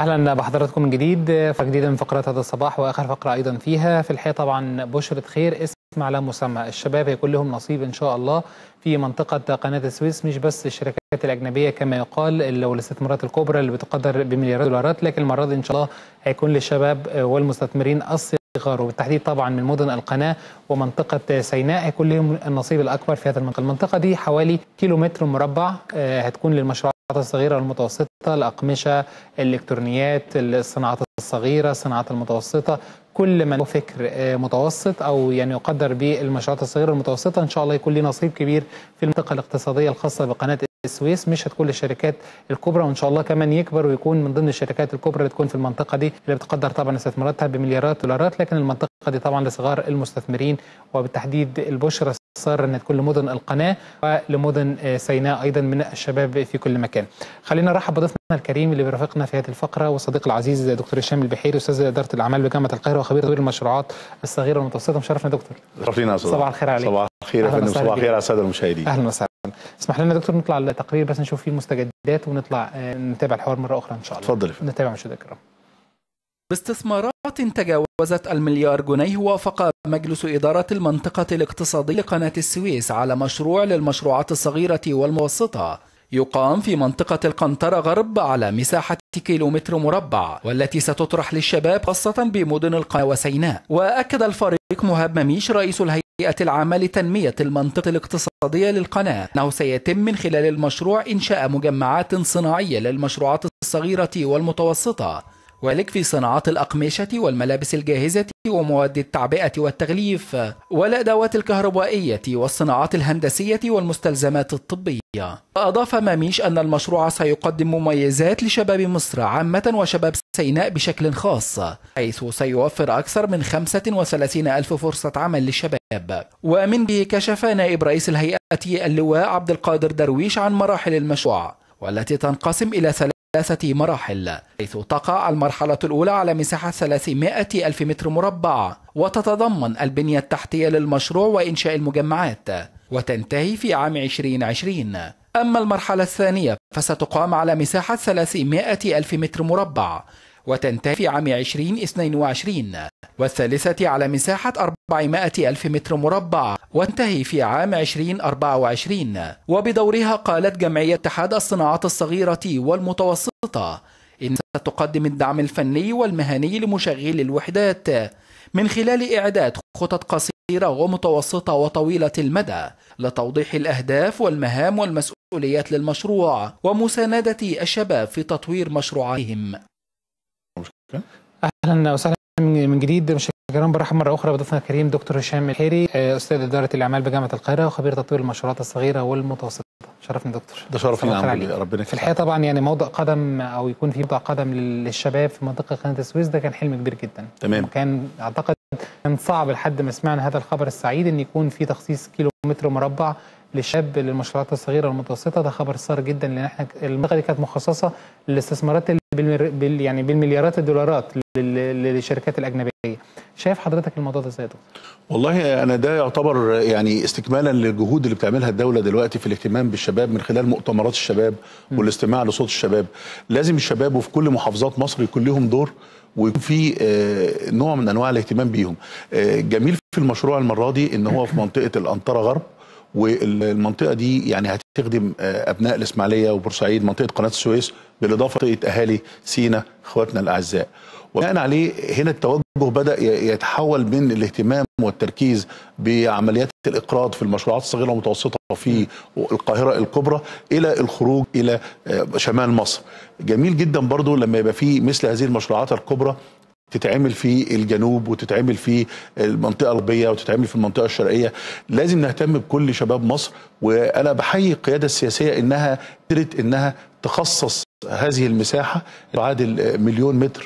اهلا بحضراتكم من جديد فقره جديده من فقرات هذا الصباح واخر فقره ايضا فيها في الحقيقه طبعا بشره خير اسم على مسمى الشباب هيكون لهم نصيب ان شاء الله في منطقه قناه السويس مش بس الشركات الاجنبيه كما يقال والاستثمارات الكبرى اللي بتقدر بمليارات الدولارات لكن المره دي ان شاء الله هيكون للشباب والمستثمرين الصغار وبالتحديد طبعا من مدن القناه ومنطقه سيناء هيكون لهم النصيب الاكبر في هذه المنطقه المنطقه دي حوالي كيلو متر مربع هتكون للمشروعات الصغيره والمتوسطه الاقمشه الالكترونيات الصناعات الصغيره الصناعات المتوسطه كل من له فكر متوسط او يعني يقدر بالمشروعات الصغيره والمتوسطه ان شاء الله يكون له نصيب كبير في المنطقه الاقتصاديه الخاصه بقناه السويس مش هتكون للشركات الكبرى وان شاء الله كمان يكبر ويكون من ضمن الشركات الكبرى اللي تكون في المنطقه دي اللي بتقدر طبعا استثماراتها بمليارات دولارات لكن المنطقه دي طبعا لصغار المستثمرين وبالتحديد البشرى صار ان تكون لمدن القناه ولمدن سيناء ايضا من الشباب في كل مكان. خلينا نرحب بضيفنا الكريم اللي بيرافقنا في هذه الفقره والصديق العزيز دكتور هشام البحيري استاذ اداره الاعمال بجامعه القاهره وخبير تطوير المشروعات الصغيره والمتوسطه مشرفنا دكتور. شرفينا صباح الخير عليك. صباح الخير يا فندم صباح الخير على الساده المشاهدين. اهلا وسهلا. اسمح لنا دكتور نطلع التقرير بس نشوف فيه المستجدات ونطلع نتابع الحوار مره اخرى ان شاء الله. اتفضل نتابع مشاهدينا الكرام. باستثمارات تجاوزت المليار جنيه وافق مجلس إدارة المنطقة الاقتصادية لقناة السويس على مشروع للمشروعات الصغيرة والمتوسطة يقام في منطقة القنطرة غرب على مساحة كيلومتر مربع والتي ستطرح للشباب خاصة بمدن القناة وسيناء وأكد الفريق مهاب مميش رئيس الهيئة العامة لتنمية المنطقة الاقتصادية للقناة أنه سيتم من خلال المشروع إنشاء مجمعات صناعية للمشروعات الصغيرة والمتوسطة وذلك في صناعات الأقمشة والملابس الجاهزة ومواد التعبئة والتغليف والأدوات الكهربائية والصناعات الهندسية والمستلزمات الطبية أضاف ماميش أن المشروع سيقدم مميزات لشباب مصر عامة وشباب سيناء بشكل خاص حيث سيوفر أكثر من 35 ألف فرصة عمل للشباب ومن به كشف نائب رئيس الهيئة اللواء عبد القادر درويش عن مراحل المشروع والتي تنقسم إلى ثلاث ثلاثة مراحل حيث تقع المرحلة الأولى على مساحة 300 ألف متر مربع وتتضمن البنية التحتية للمشروع وإنشاء المجمعات وتنتهي في عام 2020 أما المرحلة الثانية فستقام على مساحة 300 ألف متر مربع وتنتهي في عام 2022 والثالثة على مساحة 400 ألف متر مربع وانتهي في عام 2024 وبدورها قالت جمعية اتحاد الصناعات الصغيرة والمتوسطة إن ستقدم الدعم الفني والمهني لمشغلي الوحدات من خلال إعداد خطط قصيرة ومتوسطة وطويلة المدى لتوضيح الأهداف والمهام والمسؤوليات للمشروع ومساندة الشباب في تطوير مشروعاتهم اهلا وسهلا من جديد مشاهدينا الكرام برحب مره اخرى بضيفنا الكريم دكتور هشام الحيري استاذ اداره الاعمال بجامعه القاهره وخبير تطوير المشروعات الصغيره والمتوسطه شرفنا دكتور ده شرف لينا ربنا في الحقيقه طبعا يعني موضع قدم او يكون في موضع قدم للشباب في منطقه قناه السويس ده كان حلم كبير جدا تمام وكان اعتقد كان صعب لحد ما سمعنا هذا الخبر السعيد ان يكون في تخصيص كيلو متر مربع للشاب للمشروعات الصغيره والمتوسطه ده خبر سار جدا لان احنا المنطقه دي كانت مخصصه للاستثمارات بالمر... بال... يعني بالمليارات الدولارات للشركات الاجنبيه شايف حضرتك الموضوع ده ازاي دكتور والله انا ده يعتبر يعني استكمالا للجهود اللي بتعملها الدوله دلوقتي في الاهتمام بالشباب من خلال مؤتمرات الشباب م. والاستماع لصوت الشباب لازم الشباب وفي كل محافظات مصر يكون لهم دور ويكون في نوع من انواع الاهتمام بيهم جميل في المشروع المره دي ان هو في منطقه الانطره غرب والمنطقه دي يعني هتخدم ابناء الاسماعيليه وبورسعيد منطقه قناه السويس بالاضافه لمنطقه اهالي سينا اخواتنا الاعزاء وبناء عليه هنا التوجه بدا يتحول من الاهتمام والتركيز بعمليات الاقراض في المشروعات الصغيره والمتوسطه في القاهره الكبرى الى الخروج الى شمال مصر جميل جدا برضو لما يبقى في مثل هذه المشروعات الكبرى تتعمل في الجنوب وتتعمل في المنطقه الغربيه وتتعمل في المنطقه الشرقيه لازم نهتم بكل شباب مصر وانا بحيي القياده السياسيه انها قدرت انها تخصص هذه المساحه تعادل مليون متر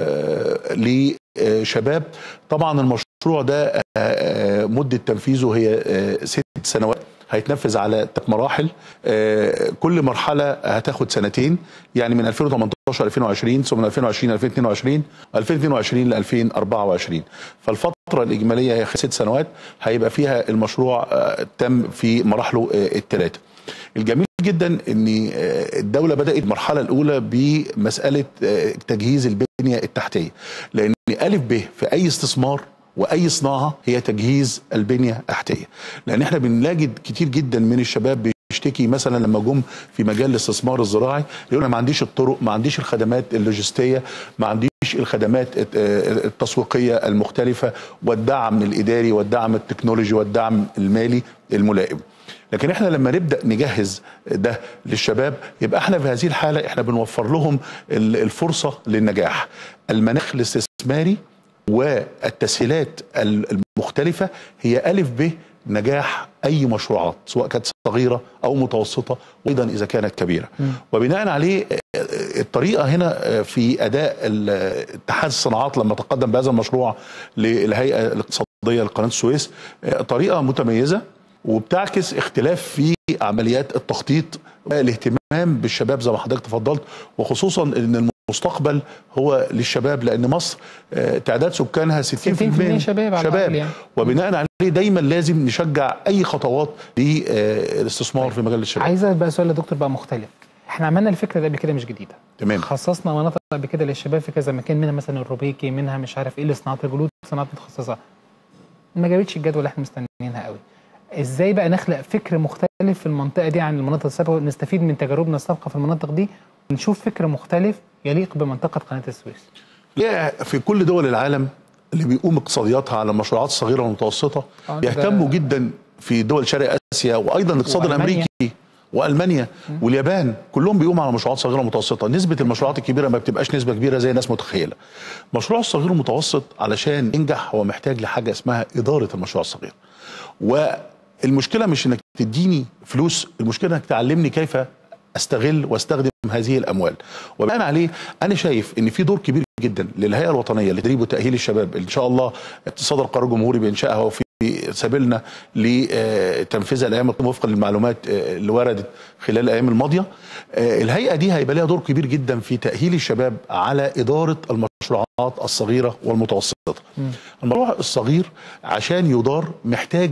لشباب طبعا المشروع ده مده تنفيذه هي ست سنوات هيتنفذ على ثلاث مراحل كل مرحله هتاخد سنتين يعني من 2018 2020 ثم من 2020 2022 2022 ل 2024 فالفتره الاجماليه هي ست سنوات هيبقى فيها المشروع تم في مراحله الثلاثه الجميل جدا ان آه، الدوله بدات المرحله الاولى بمساله آه، تجهيز البنيه التحتيه لان الف ب في اي استثمار واي صناعه هي تجهيز البنيه التحتيه لان احنا بنلاقي كتير جدا من الشباب بيشتكي مثلا لما جم في مجال الاستثمار الزراعي يقول انا ما عنديش الطرق ما عنديش الخدمات اللوجستيه ما عنديش الخدمات الت- آه، التسويقيه المختلفه والدعم الاداري والدعم التكنولوجي والدعم المالي الملائم لكن احنا لما نبدا نجهز ده للشباب يبقى احنا في هذه الحاله احنا بنوفر لهم ال- الفرصه للنجاح المناخ الاستثماري والتسهيلات ال- المختلفه هي الف ب نجاح اي مشروعات سواء كانت صغيره او متوسطه وايضا اذا كانت كبيره وبناء عليه آه، الطريقه هنا آه، في اداء ال- اتحاد الصناعات لما تقدم بهذا المشروع للهيئه الاقتصاديه لقناه السويس آه، طريقه متميزه وبتعكس اختلاف في عمليات التخطيط والاهتمام بالشباب زي ما حضرتك تفضلت وخصوصا ان المستقبل هو للشباب لان مصر آه، تعداد سكانها 60% 60% شباب على الأقل شباب يعني. وبناء عليه دايما لازم نشجع اي خطوات للاستثمار في مجال الشباب عايز بقى سؤال لدكتور بقى مختلف احنا عملنا الفكره دي قبل كده مش جديده تمام خصصنا مناطق قبل كده للشباب في كذا مكان منها مثلا الروبيكي منها مش عارف ايه لصناعات الجلود صناعات متخصصه ما جابتش الجدول اللي احنا مستنيينها قوي ازاي بقى نخلق فكر مختلف في المنطقه دي عن المناطق السابقه ونستفيد من تجاربنا السابقه في المناطق دي ونشوف فكر مختلف يليق بمنطقه قناه السويس هي في كل دول العالم اللي بيقوم اقتصادياتها على المشروعات الصغيره والمتوسطه آه، ده- بيهتموا جدا في دول شرق اسيا وايضا الاقتصاد وألمانيا. الامريكي والمانيا واليابان كلهم بيقوموا على مشروعات صغيره ومتوسطه نسبه المشروعات الكبيره ما بتبقاش نسبه كبيره زي الناس متخيله مشروع الصغير والمتوسط علشان ينجح هو محتاج لحاجه اسمها اداره المشروع الصغير والمشكله مش انك تديني فلوس المشكله انك تعلمني كيف استغل واستخدم هذه الاموال وبناء عليه انا شايف ان في دور كبير جدا للهيئه الوطنيه لتدريب وتاهيل الشباب ان شاء الله صدر قرار جمهوري بانشائها وفي سبيلنا لتنفيذها الايام القادمه وفقا للمعلومات آه، اللي وردت خلال الايام الماضيه آه، الهيئه دي هيبقى لها دور كبير جدا في تاهيل الشباب على اداره المشروعات الصغيره والمتوسطه المشروع الصغير عشان يدار محتاج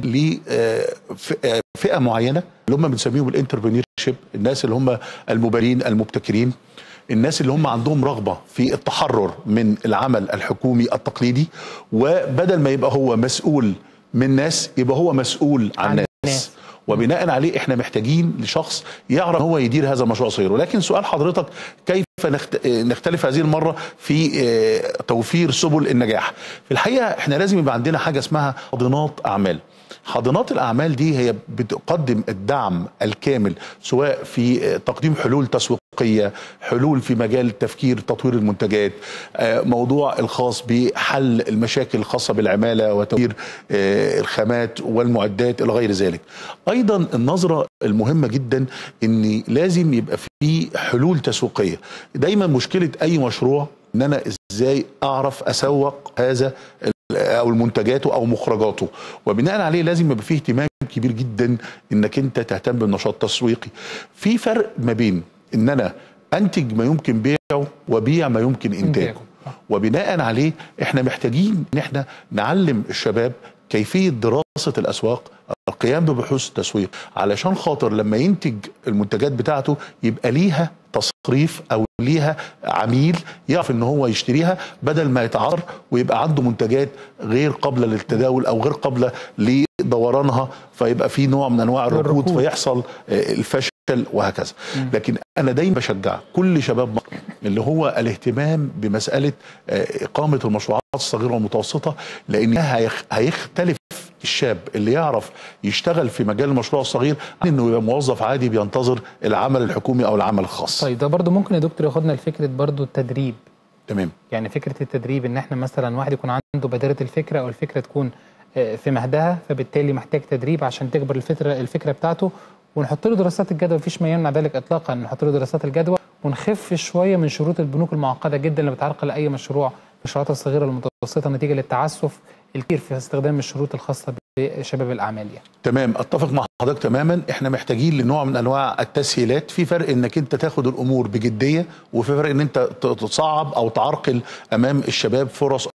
لفئه معينه اللي هم بنسميهم الانتربرينور شيب الناس اللي هم المبادرين المبتكرين الناس اللي هم عندهم رغبه في التحرر من العمل الحكومي التقليدي وبدل ما يبقى هو مسؤول من ناس يبقى هو مسؤول عن, عن ناس. الناس. وبناء عليه احنا محتاجين لشخص يعرف هو يدير هذا المشروع الصغير ولكن سؤال حضرتك كيف نخت- نختلف هذه المره في آه، توفير سبل النجاح في الحقيقه احنا لازم يبقى عندنا حاجه اسمها حاضنات اعمال حاضنات الاعمال دي هي بتقدم الدعم الكامل سواء في آه، تقديم حلول تسويقيه حلول في مجال التفكير تطوير المنتجات آه، موضوع الخاص بحل المشاكل الخاصه بالعماله وتوفير آه، الخامات والمعدات الى غير ذلك ايضا النظره المهمه جدا ان لازم يبقى في حلول تسويقيه دايما مشكله اي مشروع ان انا ازاي اعرف اسوق هذا ال- او المنتجاته او مخرجاته وبناء عليه لازم يبقى فيه اهتمام كبير جدا انك انت تهتم بالنشاط التسويقي في فرق ما بين ان انا انتج ما يمكن بيعه وبيع ما يمكن انتاجه إنتاجه. وبناء عليه احنا محتاجين ان احنا نعلم الشباب كيفيه دراسه الاسواق القيام ببحوث التسويق علشان خاطر لما ينتج المنتجات بتاعته يبقى ليها تصريف او ليها عميل يعرف ان هو يشتريها بدل ما يتعار ويبقى عنده منتجات غير قابله للتداول او غير قابله لدورانها فيبقى في نوع من انواع الركود الركود. فيحصل آه، الفشل وهكذا لكن انا دايما بشجع كل شباب مصر اللي هو الاهتمام بمساله آه، اقامه المشروعات الصغيره والمتوسطه لان هيخ- هيختلف الشاب اللي يعرف يشتغل في مجال المشروع الصغير عن انه يبقى موظف عادي بينتظر العمل الحكومي او العمل الخاص طيب ده برضو ممكن يا دكتور ياخدنا لفكره برضو التدريب تمام يعني فكره التدريب ان احنا مثلا واحد يكون عنده بادره الفكره او الفكره تكون آه، في مهدها فبالتالي محتاج تدريب عشان تكبر الفكره الفكره بتاعته ونحط له دراسات الجدوى مفيش ما يمنع ذلك اطلاقا نحط له دراسات الجدوى ونخف شويه من شروط البنوك المعقده جدا اللي بتعرقل اي مشروع المشروعات الصغيره والمتوسطه نتيجه للتعسف الكثير في استخدام الشروط الخاصه بشباب الاعمال يعني. تمام اتفق مع حضرتك تماما احنا محتاجين لنوع من انواع التسهيلات في فرق انك انت تاخد الامور بجديه وفي فرق ان انت ت- تصعب او تعرقل امام الشباب فرص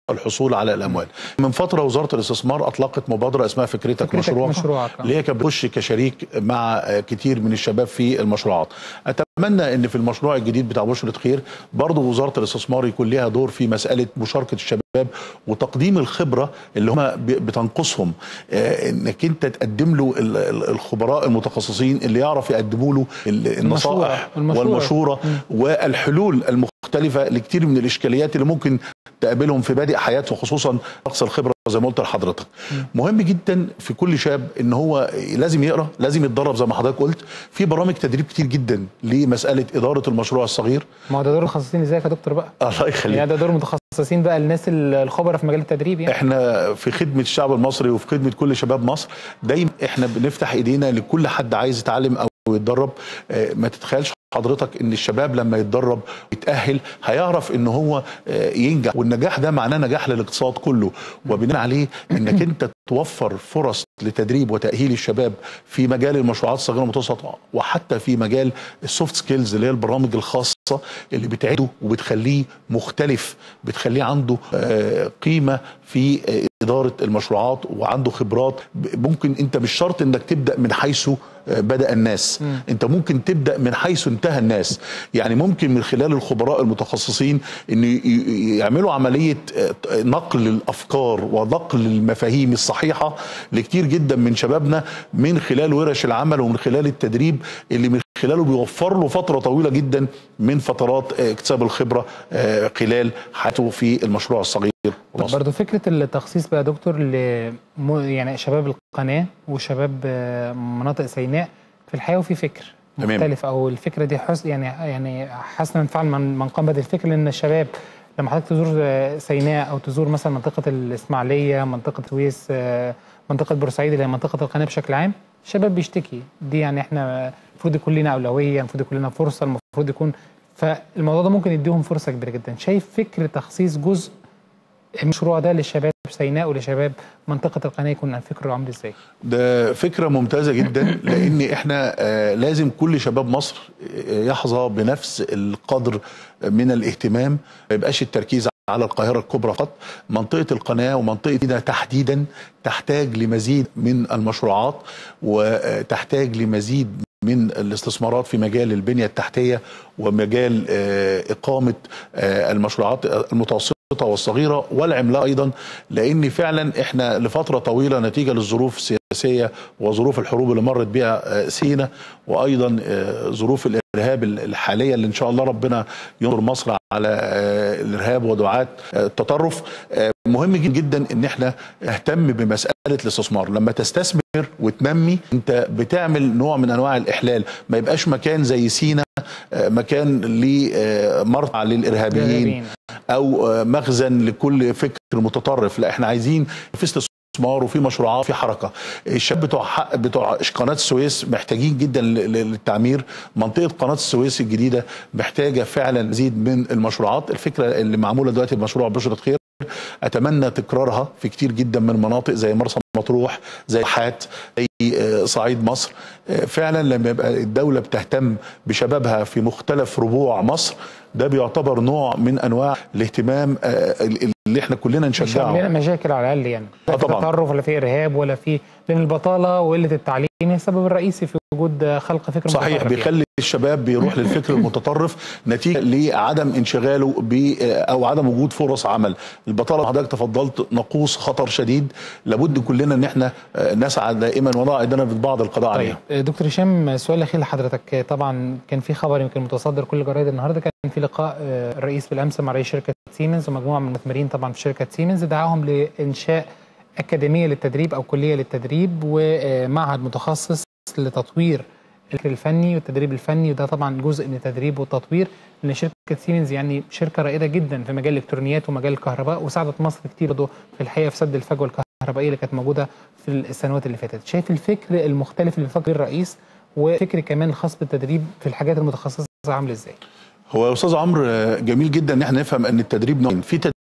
الحصول على الاموال. من فتره وزاره الاستثمار اطلقت مبادره اسمها فكرتك, فكرتك مشروع مشروعك. اللي هي كانت بتخش كشريك مع كتير من الشباب في المشروعات. اتمنى ان في المشروع الجديد بتاع بشرة خير برضه وزاره الاستثمار يكون لها دور في مساله مشاركه الشباب وتقديم الخبره اللي هم بتنقصهم آه، انك انت تقدم له ال- ال- الخبراء المتخصصين اللي يعرف يقدموا له ال- النصائح المشورة. والمشوره والحلول المختلفه لكتير من الاشكاليات اللي ممكن تقابلهم في بادئ حياته خصوصا نقص الخبره زي ما قلت لحضرتك. مهم جدا في كل شاب ان هو لازم يقرا، لازم يتدرب زي ما حضرتك قلت، في برامج تدريب كتير جدا لمساله اداره المشروع الصغير. ما هو ده دور المتخصصين ازيك يا دكتور بقى الله يخليك. يعني ده دور متخصصين بقى الناس الخبراء في مجال التدريب يعني احنا في خدمه الشعب المصري وفي خدمه كل شباب مصر دايما احنا بنفتح ايدينا لكل حد عايز يتعلم او يتدرب آه، ما تتخيلش حضرتك ان الشباب لما يتدرب يتاهل هيعرف ان هو آه، ينجح والنجاح ده معناه نجاح للاقتصاد كله وبناء عليه انك انت توفر فرص لتدريب وتاهيل الشباب في مجال المشروعات الصغيره والمتوسطه وحتى في مجال السوفت سكيلز اللي هي البرامج الخاصه اللي بتعده وبتخليه مختلف بتخليه عنده آه، قيمه في آه، اداره المشروعات وعنده خبرات ب- ممكن انت مش شرط انك تبدا من حيث آه، بدا الناس انت ممكن تبدا من حيث انتهى الناس يعني ممكن من خلال الخبراء المتخصصين ان ي- ي- يعملوا عمليه آه، نقل الافكار ونقل المفاهيم الصحيحه لكتير جدا من شبابنا من خلال ورش العمل ومن خلال التدريب اللي من خلاله بيوفر له فتره طويله جدا من فترات آه، اكتساب الخبره آه، خلال حياته في المشروع الصغير والمصري. برضه فكره التخصيص بقى يا دكتور ل يعني شباب القناه وشباب آه، مناطق سيناء في الحياه وفي فكر تمام. مختلف او الفكره دي حسن يعني يعني حسنا فعل من من قام بهذه الفكره لان الشباب لما حضرتك تزور آه، سيناء او تزور مثلا منطقه الاسماعيليه منطقه سويس آه، منطقه بورسعيد اللي هي منطقه القناه بشكل عام الشباب بيشتكي دي يعني احنا المفروض يكون لنا اولويه المفروض يكون لنا فرصه المفروض يكون فالموضوع ده ممكن يديهم فرصه كبيره جدا شايف فكر تخصيص جزء المشروع ده للشباب سيناء ولشباب منطقه القناه يكون فكره عامل ازاي؟ ده فكرة ممتازة جدا لأن إحنا آه، لازم كل شباب مصر آه، يحظى بنفس القدر من الاهتمام ما يبقاش التركيز على القاهرة الكبرى فقط منطقة القناة ومنطقة دي تحديدا تحتاج لمزيد من المشروعات وتحتاج لمزيد من الاستثمارات في مجال البنية التحتية ومجال آه، إقامة آه، المشروعات المتوسطة والصغيرة والعملاقة أيضا لأن فعلا إحنا لفترة طويلة نتيجة للظروف السياسية وظروف الحروب اللي مرت بها آه، سينا وأيضا آه، ظروف الإرهاب الحالية اللي إن شاء الله ربنا ينصر مصر على آه، الإرهاب ودعاة آه، التطرف آه، مهم جدا ان احنا نهتم بمساله الاستثمار لما تستثمر وتنمي انت بتعمل نوع من انواع الاحلال ما يبقاش مكان زي سينا آه، مكان لمرتع للارهابيين الإرهابيين. او آه، مخزن لكل فكر متطرف لا احنا عايزين في استثمار وفي مشروعات في حركه الشباب بتوع حق بتوع قناه السويس محتاجين جدا ل- ل- للتعمير منطقه قناه السويس الجديده محتاجه فعلا مزيد من المشروعات الفكره اللي معموله دلوقتي بمشروع بشره خير اتمنى تكرارها في كتير جدا من المناطق زي مرسى مطروح زي حات زي آه، صعيد مصر آه، فعلا لما يبقى الدوله بتهتم بشبابها في مختلف ربوع مصر ده بيعتبر نوع من انواع الاهتمام آه، اللي احنا كلنا مش نشجعه عاملين مشاكل على الاقل يعني لا آه في طبعاً. تطرف ولا في ارهاب ولا في لان البطاله وقله التعليم هي السبب الرئيسي في وجود خلق فكر صحيح متطرف بيخلي الشباب بيروح للفكر المتطرف نتيجه لعدم انشغاله ب او عدم وجود فرص عمل البطاله حضرتك تفضلت نقوص خطر شديد لابد كلنا ان احنا آه، نسعى دائما ونضع ايدينا في بعض القضاء طيب عليها آه، دكتور هشام سؤال اخير لحضرتك طبعا كان في خبر يمكن متصدر كل الجرايد النهارده كان في لقاء آه، الرئيس بالامس مع رئيس شركه سيمنز ومجموعه من المثمرين طبعا في شركه سيمنز دعاهم لانشاء اكاديميه للتدريب او كليه للتدريب ومعهد متخصص لتطوير الفكر الفني والتدريب الفني وده طبعا جزء من التدريب والتطوير لان شركه سيمنز يعني شركه رائده جدا في مجال الالكترونيات ومجال الكهرباء وساعدت مصر كتير برضه في الحقيقه في سد الفجوه الكهربائيه اللي كانت موجوده في السنوات اللي فاتت شايف الفكر المختلف اللي بيفكر الرئيس وفكر كمان الخاص بالتدريب في الحاجات المتخصصه عامل ازاي هو يا استاذ عمرو آه، جميل جدا ان احنا نفهم ان التدريب نوعين في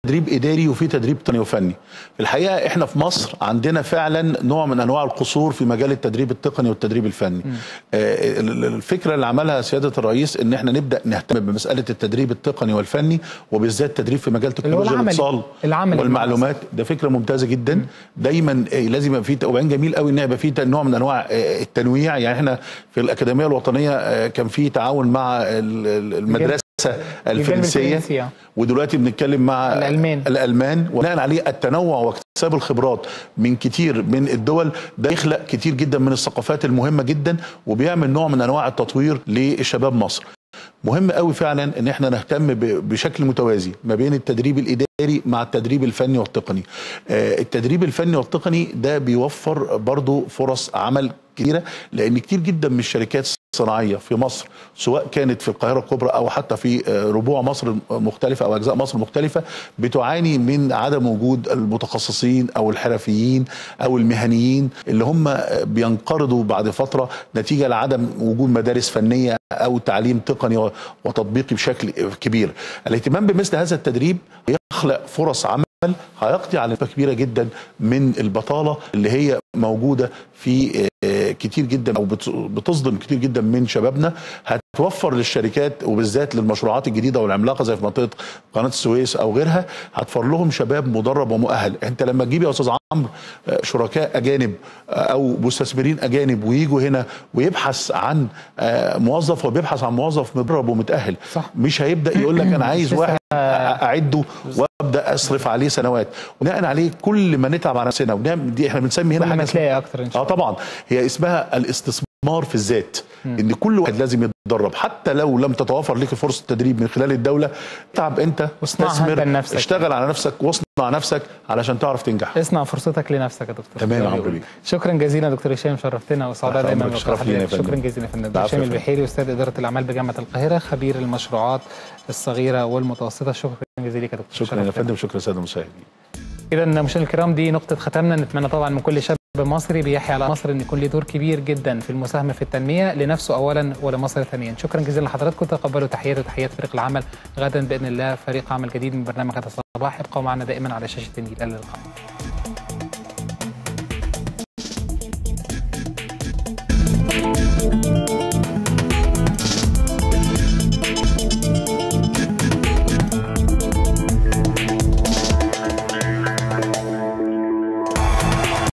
تدريب اداري وفي تدريب تقني وفني في الحقيقه احنا في مصر عندنا فعلا نوع من انواع القصور في مجال التدريب التقني والتدريب الفني آه ال- ال- الفكره اللي عملها سياده الرئيس ان احنا نبدا نهتم بمساله التدريب التقني والفني وبالذات تدريب في مجال تكنولوجيا العملي. الاتصال العملي والمعلومات ده فكره ممتازه جدا دايما آه، لازم يبقى في وبعدين جميل قوي ان يبقى في نوع من انواع آه، التنويع يعني احنا في الاكاديميه الوطنيه آه، كان في تعاون مع ال- ال- المدرسه الفرنسيه الفرنسية. ودلوقتي بنتكلم مع الألمان. الالمان وبناء عليه التنوع واكتساب الخبرات من كتير من الدول ده يخلق كتير جدا من الثقافات المهمه جدا وبيعمل نوع من انواع التطوير لشباب مصر مهم قوي فعلا ان احنا نهتم ب- بشكل متوازي ما بين التدريب الاداري مع التدريب الفني والتقني آه، التدريب الفني والتقني ده بيوفر برضو فرص عمل كتيره لان كتير جدا من الشركات الصناعيه في مصر سواء كانت في القاهره الكبرى او حتى في آه، ربوع مصر مختلفه او اجزاء مصر مختلفه بتعاني من عدم وجود المتخصصين او الحرفيين او المهنيين اللي هم بينقرضوا بعد فتره نتيجه لعدم وجود مدارس فنيه او تعليم تقني و- وتطبيقي بشكل كبير. الاهتمام بمثل هذا التدريب يخلق فرص عمل هيقضي على نسبه كبيره جدا من البطاله اللي هي موجوده في آه، كتير جدا او بت- بتصدم كتير جدا من شبابنا هتوفر للشركات وبالذات للمشروعات الجديده والعملاقه زي في منطقه قناه السويس او غيرها هتوفر لهم شباب مدرب ومؤهل انت لما تجيب يا استاذ عمرو آه، شركاء اجانب آه، او مستثمرين اجانب ويجوا هنا ويبحث عن آه، موظف وبيبحث عن موظف مدرب ومتاهل صح. مش هيبدا يقول لك انا عايز لسه واحد اعده وابدا اصرف عليه سنوات وبناء عليه كل ما نتعب على نفسنا ونعمل دي احنا بنسمي هنا كل ما حاجه اسمها- تلاقي اكتر ان شاء اه الله طبعا هي اسمها الاستثمار في الذات ان كل واحد لازم يتدرب حتى لو لم تتوفر لك فرصه التدريب من خلال الدوله اتعب انت واصنعها استثمر، أنت لنفسك. اشتغل على نفسك واصنع نفسك علشان تعرف تنجح اصنع فرصتك لنفسك يا دكتور تمام يا عمرو بيه. شكرا جزيلا دكتور هشام شرفتنا وسعداء تحت دايما أمرك، بلقاء شرف لينا يا حضرتك. شكرا فندم. جزيلا يا فندم دكتور العفو هشام يا فندم. البحيري استاذ اداره الاعمال بجامعه القاهره خبير المشروعات الصغيره والمتوسطه شكرا جزيلا لك يا دكتور شكرا يا شرفتنا. فندم شكرا ساده المشاهدين اذا مشاهدينا الكرام دي نقطه ختامنا نتمنى طبعا من كل شاب مصري بيحيا على مصر ان يكون له دور كبير جدا في المساهمه في التنميه لنفسه اولا ولمصر ثانيا شكرا جزيلا لحضراتكم تقبلوا تحياتي وتحيات فريق العمل غدا باذن الله فريق عمل جديد من برنامج هذا الصباح ابقوا معنا دائما على شاشه النيل الى اللقاء